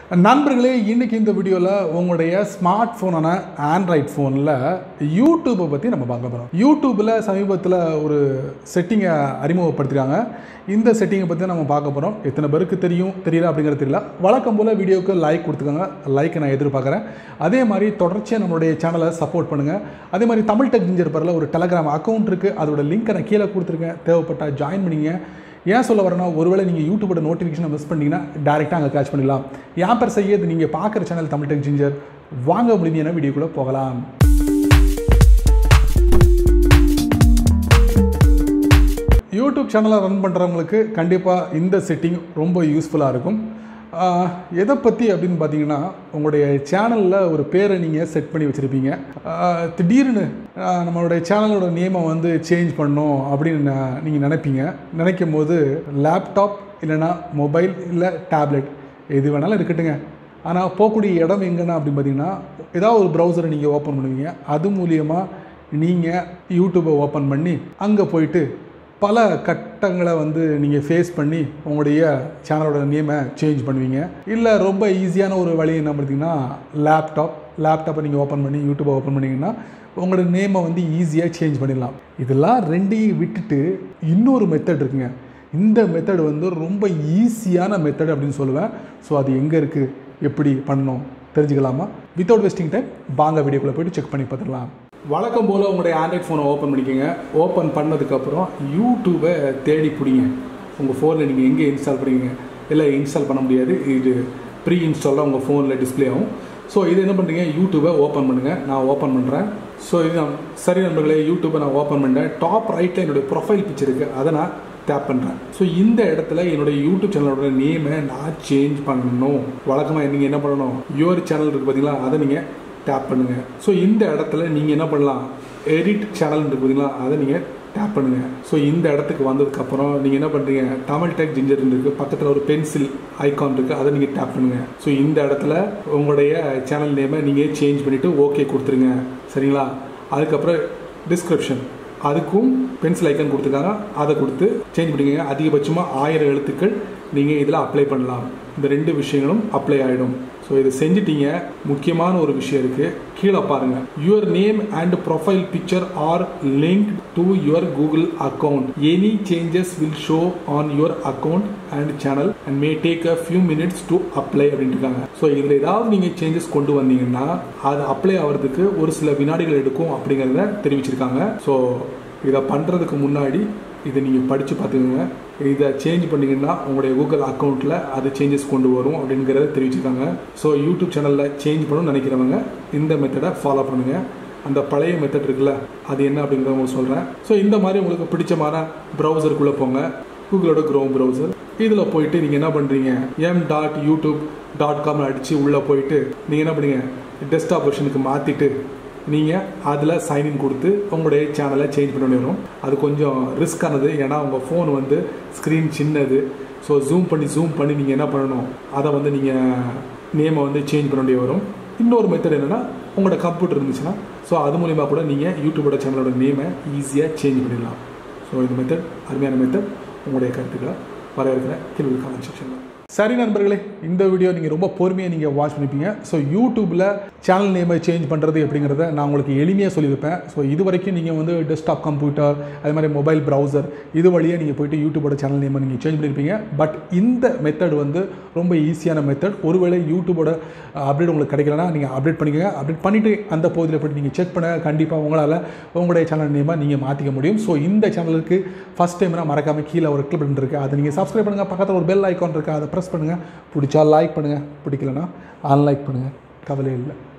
நண்பர்களே இன்றைக்கி இந்த வீடியோவில் உங்களுடைய ஸ்மார்ட் ஃபோனான ஆண்ட்ராய்ட் ஃபோனில் யூடியூப்பை பற்றி நம்ம பார்க்க போகிறோம் யூடியூப்பில் சமீபத்தில் ஒரு செட்டிங்கை அறிமுகப்படுத்திருக்காங்க இந்த செட்டிங்கை பற்றி நம்ம பார்க்க போகிறோம் எத்தனை பேருக்கு தெரியும் தெரியல அப்படிங்கிறது தெரியல வழக்கம் போல் வீடியோவுக்கு லைக் கொடுத்துக்கோங்க லைக்கை நான் எதிர்பார்க்குறேன் அதே மாதிரி தொடர்ச்சியாக நம்மளுடைய சேனலை சப்போர்ட் பண்ணுங்கள் அதே மாதிரி தமிழ் டெக் ஜிஞ்சர் பரில் ஒரு டெலகிராம் அக்கௌண்ட் இருக்குது அதோட லிங்க்கை நான் கீழே கொடுத்துருக்கேன் தேவைப்பட்டால் ஜாயின் பண்ணிங்க ஏன் சொல்ல வரேன்னா ஒருவேளை நீங்கள் யூடியூபோட நோட்டிஃபிகேஷனை மிஸ் பண்ணிங்கன்னா டேரெக்டாக அங்கே கேட்ச் பண்ணிடலாம் என் பேர் செய்யது நீங்கள் பார்க்குற சேனல் தமிழ் டெக் ஜிஞ்சர் வாங்க முடிஞ்ச வீடியோக்குள்ளே போகலாம் யூடியூப் சேனலை ரன் பண்ணுறவங்களுக்கு கண்டிப்பாக இந்த செட்டிங் ரொம்ப யூஸ்ஃபுல்லாக இருக்கும் ஆஹ், எதை பற்றி அப்படின்னு பார்த்தீங்கன்னா உங்களுடைய சேனலில் ஒரு பேரை நீங்கள் செட் பண்ணி வச்சுருப்பீங்க ஆஹ், திடீர்னு ஆஹ், நம்மளுடைய சேனலோட நேமை வந்து சேஞ்ச் பண்ணணும் அப்படின்னு நீங்கள் நினைப்பீங்க நினைக்கும் போது லேப்டாப் இல்லைன்னா மொபைல் இல்லை டேப்லெட் எது வேணாலும் இருக்கட்டுங்க ஆனால் போகக்கூடிய இடம் எங்கன்னா அப்படின்னு பார்த்தீங்கன்னா ஏதாவது ஒரு ப்ரௌசரை நீங்கள் ஓப்பன் பண்ணுவீங்க அது மூலியமாக நீங்கள் யூடியூப்பை ஓப்பன் பண்ணி அங்கே போயிட்டு பல கட்டங்களை வந்து நீங்கள் ஃபேஸ் பண்ணி உங்களுடைய சேனலோட நேமை சேஞ்ச் பண்ணுவீங்க இல்லை ரொம்ப ஈஸியான ஒரு வழி என்ன பார்த்தீங்கன்னா லேப்டாப் லேப்டாப்பை நீங்கள் ஓப்பன் பண்ணி யூடியூப்பை ஓப்பன் பண்ணிங்கன்னா உங்களோட நேமை வந்து ஈஸியாக சேஞ்ச் பண்ணிடலாம் இதெல்லாம் ரெண்டையும் விட்டுட்டு இன்னொரு மெத்தட் இருக்குங்க இந்த மெத்தட் வந்து ரொம்ப ஈஸியான மெத்தட் அப்படின்னு சொல்லுவேன் ஸோ அது எங்கே இருக்குது எப்படி பண்ணணும் தெரிஞ்சுக்கலாமா வித்தவுட் வேஸ்டிங் டைம் வாங்க வீடியோக்குள்ளே போயிட்டு செக் பண்ணி பார்த்துடலாம் வழக்கம் போல் உங்களுடைய ஆண்ட்ராய்ட் ஃபோனை ஓப்பன் பண்ணிக்கோங்க ஓப்பன் பண்ணதுக்கப்புறம் யூடியூபை தேடி பிடிங்க உங்கள் ஃபோனில் நீங்கள் எங்கே இன்ஸ்டால் பண்ணுவீங்க இல்லை இன்ஸ்டால் பண்ண முடியாது இது ப்ரீ இன்ஸ்டாலில் உங்கள் ஃபோனில் டிஸ்ப்ளே ஆகும் ஸோ இது என்ன பண்ணுறீங்க யூடியூபை ஓப்பன் பண்ணுங்கள் நான் ஓப்பன் பண்ணுறேன் ஸோ இது நான் சரி நண்பர்களே யூடியூப்பை நான் ஓப்பன் பண்ணிட்டேன் டாப் ரைட்டில் என்னுடைய ப்ரொஃபைல் பிக்சர் இருக்குது அதை நான் டேப் பண்ணுறேன் ஸோ இந்த இடத்துல என்னுடைய யூடியூப் சேனலோட நேமை நான் சேஞ்ச் பண்ணணும் வழக்கமாக நீங்கள் என்ன பண்ணணும் யுவர் சேனல் இருக்குது பார்த்தீங்களா அதை நீங்கள் டேப் பண்ணுங்கள் ஸோ இந்த இடத்துல நீங்கள் என்ன பண்ணலாம் எடிட் சேனல் இருக்குது பார்த்தீங்களா அதை நீங்கள் டேப் பண்ணுங்கள் ஸோ இந்த இடத்துக்கு வந்ததுக்கப்புறம் நீங்கள் என்ன பண்ணுறீங்க தமிழ் டெக் ஜிஞ்சர் இருக்குது பக்கத்தில் ஒரு பென்சில் ஐகான் இருக்குது அதை நீங்கள் டேப் பண்ணுங்கள் ஸோ இந்த இடத்துல உங்களுடைய சேனல் நேமை நீங்கள் சேஞ்ச் பண்ணிவிட்டு ஓகே கொடுத்துருங்க சரிங்களா அதுக்கப்புறம் டிஸ்கிரிப்ஷன் அதுக்கும் பென்சில் ஐக்கன் கொடுத்துருக்காங்க அதை கொடுத்து சேஞ்ச் பண்ணிக்கோங்க அதிகபட்சமாக ஆயிரம் எழுத்துக்கள் நீங்கள் இதில் அப்ளை பண்ணலாம் இந்த ரெண்டு விஷயங்களும் அப்ளை ஆகிடும் ஸோ இதை செஞ்சிட்டீங்க முக்கியமான ஒரு விஷயம் இருக்குது கீழே பாருங்க your name and profile picture are link to your Google account any changes will show on your account and channel and may take a few minutes to apply அப்படின்ட்டு இருக்காங்க ஸோ இதில் ஏதாவது நீங்கள் சேஞ்சஸ் கொண்டு வந்தீங்கன்னா அது அப்ளை ஆகிறதுக்கு ஒரு சில வினாடிகள் எடுக்கும் அப்படிங்கிறத தெரிவிச்சிருக்காங்க ஸோ இதை பண்ணுறதுக்கு முன்னாடி இதை நீங்கள் படித்து பார்த்துக்கோங்க இதை சேஞ்ச் பண்ணிங்கன்னா உங்களுடைய கூகுள் அக்கௌண்ட்டில் அது சேஞ்சஸ் கொண்டு வரும் அப்படிங்கிறத தெரிவிச்சிருக்காங்க ஸோ யூடியூப் சேனலில் சேஞ்ச் பண்ணணும்னு நினைக்கிறவங்க இந்த மெத்தடை ஃபாலோ பண்ணுங்கள் அந்த பழைய மெத்தட் இருக்குல்ல அது என்ன அப்படிங்கிறத உங்களுக்கு சொல்கிறேன் ஸோ இந்த மாதிரி உங்களுக்கு பிடிச்சமான ப்ரௌசருக்குள்ளே போங்க கூகுளோட க்ரோம் ப்ரௌசர் இதில் போயிட்டு நீங்கள் என்ன பண்ணுறீங்க M dot YouTube dot com அடித்து உள்ளே போயிட்டு நீங்கள் என்ன பண்ணுறீங்க டெஸ்க்டாப் வெர்ஷனுக்கு மாற்றிட்டு நீங்கள் அதில் சைன்இன் கொடுத்து உங்களுடைய சேனலை சேஞ்ச் பண்ண வேண்டி வரும் அது கொஞ்சம் ரிஸ்க்கானது ஏன்னா உங்கள் ஃபோன் வந்து ஸ்க்ரீன் சின்னது ஸோ ஜூம் பண்ணி ஜூம் பண்ணி நீங்கள் என்ன பண்ணணும் அதை வந்து நீங்கள் நேமை வந்து சேஞ்ச் பண்ண வேண்டிய வரும் இன்னொரு மெத்தட் என்னென்னா உங்களோட கம்ப்யூட்டர் இருந்துச்சுன்னா ஸோ அது மூலிமா கூட நீங்கள் யூடியூபோட சேனலோட நேமை ஈஸியாக சேஞ்ச் பண்ணிடலாம் ஸோ இந்த மெத்தட் அருமையான மெத்தட் உங்களுடைய கருத்துக்களை வரவேற்கிறேன் கீழே கமெண்ட் செக்ஷனில் சரி நண்பர்களே இந்த வீடியோ நீங்கள் ரொம்ப பொறுமையாக நீங்கள் வாட்ச் பண்ணிப்பீங்க ஸோ யூடியூப்பில் சேனல் நேமை சேஞ்ச் பண்ணுறது அப்படிங்கிறத நான் உங்களுக்கு எளிமையாக சொல்லியிருப்பேன் ஸோ இது வரைக்கும் நீங்கள் வந்து டெஸ்க்டாப் கம்ப்யூட்டர் அதே மாதிரி மொபைல் ப்ரௌசர் இது வழியாக நீங்கள் போயிட்டு யூடியூபோட சேனல் நேமை நீங்கள் சேஞ்ச் பண்ணியிருப்பீங்க பட் இந்த மெத்தட் வந்து ரொம்ப ஈஸியான மெத்தட் ஒருவேளை யூடியூபோட அப்டேட் உங்களுக்கு கிடைக்கலனா நீங்கள் அப்டேட் பண்ணிக்கோங்க அப்டேட் பண்ணிவிட்டு அந்த பகுதியில் போய்ட்டு நீங்கள் செக் பண்ண கண்டிப்பாக உங்களால் உங்களுடைய சேனல் நேமை நீங்கள் மாற்றிக்க முடியும் ஸோ இந்த சேனலுக்கு ஃபஸ்ட் டைம்னா மறக்காமல் கீழே ஒரு கிளிக் பட்டன் இருக்குது அதை நீங்கள் சப்ஸ்கிரைப் பண்ணுங்கள் பக்கத்தில் ஒரு பெல் ஐக்கான் இருக்குது அதை ப்ரெஸ் பண்ணுங்கள் பிடிச்சா லைக் பண்ணுங்கள் பிடிக்கலனா அன்லைக் பண்ணுங்கள் கவலை இல்லை